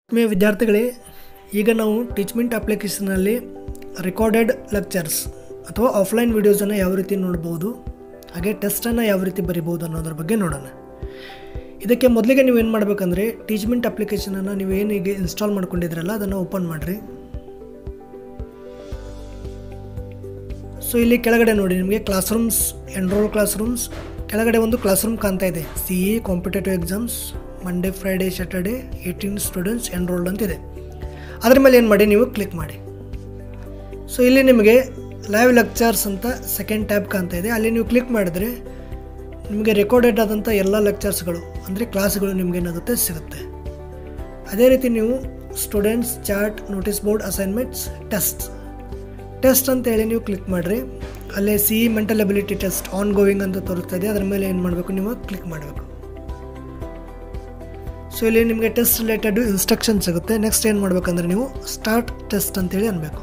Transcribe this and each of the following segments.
ಆತ್ಮೀಯ ವಿದ್ಯಾರ್ಥಿಗಳೇ ಈಗ ನಾವು ಟೀಚ್ಮೆಂಟ್ ಅಪ್ಲಿಕೇಶನಲ್ಲಿ ರೆಕಾರ್ಡೆಡ್ ಲೆಕ್ಚರ್ಸ್ ಅಥವಾ ಆಫ್ಲೈನ್ ವೀಡಿಯೋಸನ್ನು ಯಾವ ರೀತಿ ನೋಡ್ಬೋದು ಹಾಗೆ ಟೆಸ್ಟನ್ನು ಯಾವ ರೀತಿ ಬರಿಬೋದು ಅನ್ನೋದ್ರ ಬಗ್ಗೆ ನೋಡೋಣ ಇದಕ್ಕೆ ಮೊದಲಿಗೆ ನೀವು ಏನು ಮಾಡಬೇಕಂದ್ರೆ ಟೀಚ್ಮೆಂಟ್ ಅಪ್ಲಿಕೇಶನನ್ನು ನೀವು ಏನು ಈಗ ಇನ್ಸ್ಟಾಲ್ ಮಾಡ್ಕೊಂಡಿದ್ರಲ್ಲ ಅದನ್ನು ಓಪನ್ ಮಾಡಿರಿ ಸೊ ಇಲ್ಲಿ ಕೆಳಗಡೆ ನೋಡಿ ನಿಮಗೆ classrooms enrol classrooms ಕೆಳಗಡೆ ಒಂದು ಕ್ಲಾಸ್ ರೂಮ್ ಕಾಣ್ತಾ ಇದೆ C E competitive exams Monday Friday Saturday eighteen students enrolled ಅಂತಿದೆ ಅದ್ರ ಮೇಲೆ ಏನು ಮಾಡಿ ನೀವು ಕ್ಲಿಕ್ ಮಾಡಿ ಸೊ ಇಲ್ಲಿ ನಿಮಗೆ ಲೈವ್ ಲೆಕ್ಚರ್ಸ್ ಅಂತ ಸೆಕೆಂಡ್ ಟ್ಯಾಬ್ ಕಾಣ್ತಾ ಇದೆ ಅಲ್ಲಿ ನೀವು ಕ್ಲಿಕ್ ಮಾಡಿದ್ರೆ ನಿಮಗೆ ರೆಕಾರ್ಡೆಡ್ ಆದಂಥ ಎಲ್ಲ ಲೆಕ್ಚರ್ಸ್ಗಳು ಅಂದರೆ ಕ್ಲಾಸ್ಗಳು ನಿಮ್ಗೆ ಏನಾಗುತ್ತೆ ಸಿಗುತ್ತೆ ಅದೇ ರೀತಿ ನೀವು students chart notice board assignments test test ಅಂತೇಳಿ ನೀವು ಕ್ಲಿಕ್ ಮಾಡಿರಿ ಅಲ್ಲೇ C E mental ability test ongoing ಅಂತ ತೋರಿಸ್ತಾ ಇದೆ ಅದ್ರ ಮೇಲೆ ಏನು ಮಾಡಬೇಕು ನೀವು ಕ್ಲಿಕ್ ಮಾಡಬೇಕು ಸೊ ಇಲ್ಲಿ ನಿಮಗೆ ಟೆಸ್ಟ್ ರಿಲೇಟೆಡ್ ಇನ್ಸ್ಟ್ರಕ್ಷನ್ ಸಿಗುತ್ತೆ ನೆಕ್ಸ್ಟ್ ಏನು ಮಾಡಬೇಕಂದ್ರೆ ನೀವು ಸ್ಟಾರ್ಟ್ ಟೆಸ್ಟ್ ಅಂತೇಳಿ ಅನ್ಬೇಕು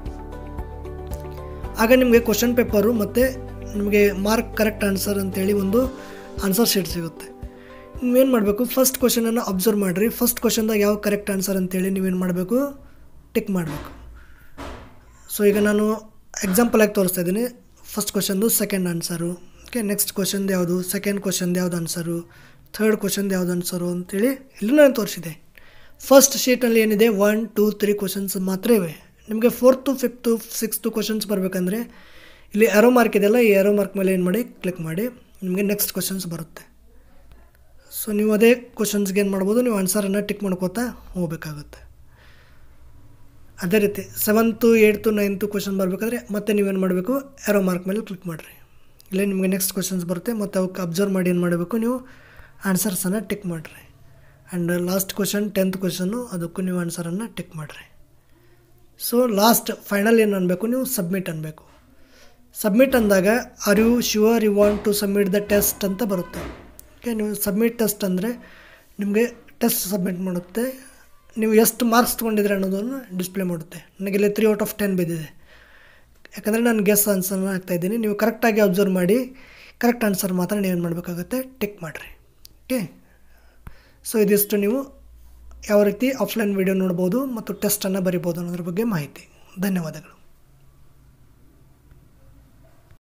ಆಗ ನಿಮಗೆ ಕ್ವಶನ್ ಪೇಪರು ಮತ್ತು ನಿಮಗೆ ಮಾರ್ಕ್ ಕರೆಕ್ಟ್ ಆನ್ಸರ್ ಅಂತೇಳಿ ಒಂದು ಆನ್ಸರ್ ಶೀಟ್ ಸಿಗುತ್ತೆ ನೀವೇನು ಮಾಡಬೇಕು ಫಸ್ಟ್ ಕ್ವಶನನ್ನು ಅಬ್ಸರ್ವ್ ಮಾಡಿರಿ ಫಸ್ಟ್ ಕ್ವಶನ್ದಾಗ ಯಾವ ಕರೆಕ್ಟ್ ಆನ್ಸರ್ ಅಂತೇಳಿ ನೀವೇನು ಮಾಡಬೇಕು ಟಿಕ್ ಮಾಡಬೇಕು ಸೊ ಈಗ ನಾನು ಎಕ್ಸಾಂಪಲ್ ಆಗಿ ತೋರಿಸ್ತಾ ಇದ್ದೀನಿ ಫಸ್ಟ್ ಕ್ವಶನ್ದು ಸೆಕೆಂಡ್ ಆನ್ಸರು ಓಕೆ ನೆಕ್ಸ್ಟ್ ಕ್ವಶನ್ದು ಯಾವುದು ಸೆಕೆಂಡ್ ಕ್ವಶನ್ದು ಯಾವ್ದು ಆನ್ಸರು ಥರ್ಡ್ ಕ್ವಶನ್ದು ಯಾವ್ದು ಆನ್ಸರು ಅಂತೇಳಿ ಇಲ್ಲಿ ನಾನು ತೋರಿಸಿದೆ ಫಸ್ಟ್ ಶೀಟಲ್ಲಿ ಏನಿದೆ ಒನ್ ಟೂ ತ್ರೀ ಕ್ವಶನ್ಸ್ ಮಾತ್ರ ಇವೆ ನಿಮಗೆ ಫೋರ್ತು ಫಿಫ್ತು ಸಿಕ್ಸ್ತು ಕ್ವಶನ್ಸ್ ಬರಬೇಕಂದ್ರೆ ಇಲ್ಲಿ ಆರೋ ಮಾರ್ಕ್ ಇದೆಯಲ್ಲ ಈ ಆರೋ ಮಾರ್ಕ್ ಮೇಲೆ ಏನು ಮಾಡಿ ಕ್ಲಿಕ್ ಮಾಡಿ ನಿಮಗೆ ನೆಕ್ಸ್ಟ್ ಕ್ವಶನ್ಸ್ ಬರುತ್ತೆ ಸೊ ನೀವು ಅದೇ ಕ್ವಶನ್ಸ್ಗೆ ಏನು ಮಾಡ್ಬೋದು ನೀವು ಆನ್ಸರನ್ನು ಟಿಕ್ ಮಾಡ್ಕೋತಾ ಹೋಗ್ಬೇಕಾಗುತ್ತೆ ಅದೇ ರೀತಿ ಸೆವೆಂತು ಏಯ್ತು ನೈನ್ತು ಕ್ವಶನ್ ಬರಬೇಕಾದ್ರೆ ಮತ್ತೆ ನೀವೇನು ಮಾಡಬೇಕು ಆರೋ ಮಾರ್ಕ್ ಮೇಲೆ ಕ್ಲಿಕ್ ಮಾಡಿರಿ ಇಲ್ಲೇ ನಿಮಗೆ ನೆಕ್ಸ್ಟ್ ಕ್ವಶನ್ಸ್ ಬರುತ್ತೆ ಮತ್ತು ಅವಕ್ಕೆ ಅಬ್ಸರ್ವ್ ಮಾಡಿ ಏನು ಮಾಡಬೇಕು ನೀವು ಆನ್ಸರ್ಸನ್ನು ಟಿಕ್ ಮಾಡಿರಿ ಆ್ಯಂಡ್ ಲಾಸ್ಟ್ ಕ್ವಶನ್ ಟೆಂತ್ ಕ್ವಶನ್ನು ಅದಕ್ಕೂ ನೀವು ಆನ್ಸರನ್ನು ಟಿಕ್ ಮಾಡಿರಿ ಸೊ ಲಾಸ್ಟ್ ಫೈನಲ್ ಏನು ಅನ್ಬೇಕು ನೀವು ಸಬ್ಮಿಟ್ ಅನ್ಬೇಕು ಸಬ್ಮಿಟ್ ಅಂದಾಗ are you sure you want to submit the test ಅಂತ ಬರುತ್ತೆ ಓಕೆ ನೀವು ಸಬ್ಮಿಟ್ ಟೆಸ್ಟ್ ಅಂದರೆ ನಿಮಗೆ ಟೆಸ್ಟ್ ಸಬ್ಮಿಟ್ ಮಾಡುತ್ತೆ ನೀವು ಎಷ್ಟು ಮಾರ್ಕ್ಸ್ ತೊಗೊಂಡಿದ್ರೆ ಅನ್ನೋದನ್ನು ಡಿಸ್ಪ್ಲೇ ಮಾಡುತ್ತೆ ನನಗೆ ಇಲ್ಲಿ ತ್ರೀ ಔಟ್ ಆಫ್ ಟೆನ್ ಬಿದ್ದಿದೆ ಯಾಕಂದರೆ ನಾನು ಗೆಸ್ ಆನ್ಸರ್ನ ಹಾಕ್ತಾಯಿದ್ದೀನಿ ನೀವು ಕರೆಕ್ಟಾಗಿ ಅಬ್ಸರ್ವ್ ಮಾಡಿ ಕರೆಕ್ಟ್ ಆನ್ಸರ್ ಮಾತ್ರ ನೀವೇನು ಮಾಡಬೇಕಾಗುತ್ತೆ ಟಿಕ್ ಮಾಡಿರಿ ಓಕೆ ಸೊ ಇದಿಷ್ಟು ನೀವು ಯಾವ ರೀತಿ ಆಫ್ಲೈನ್ ವೀಡಿಯೋ ನೋಡ್ಬೋದು ಮತ್ತು ಟೆಸ್ಟನ್ನು ಬರಿಬೋದು ಅನ್ನೋದ್ರ ಬಗ್ಗೆ ಮಾಹಿತಿ ಧನ್ಯವಾದಗಳು